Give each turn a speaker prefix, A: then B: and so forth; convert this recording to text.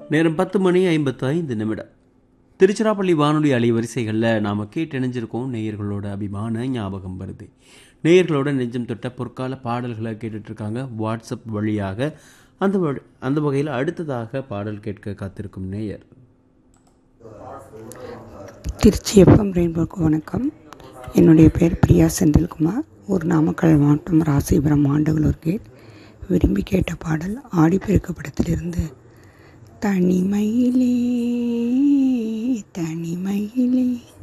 A: நேரம் பத்து மணி ஐம்பத்து ஐந்து நிமிடம் திருச்சிராப்பள்ளி வானொலி அலைவரிசைகளில் நாம் கேட்டணிஞ்சிருக்கோம் நேயர்களோட அபிமான ஞாபகம் வருது நேயர்களோட நெஞ்சம் தொட்ட பொற்கால பாடல்களை கேட்டுட்ருக்காங்க வாட்ஸ்அப் வழியாக அந்த வ- அந்த வகையில் அடுத்ததாக பாடல் கேட்க காத்திருக்கும் நேயர்
B: திருச்சி எஃப்எம் ரெயின்போக்கு வணக்கம் என்னுடைய பேர் பிரியா செந்தில்குமார் ஒரு நாமக்கல் மாவட்டம் ராசிபுரம் ஆண்டவலூர் கேட் விரும்பி கேட்ட பாடல் ஆடிப்பெருக்கு படத்திலிருந்து தனிமையிலே தனிமையிலே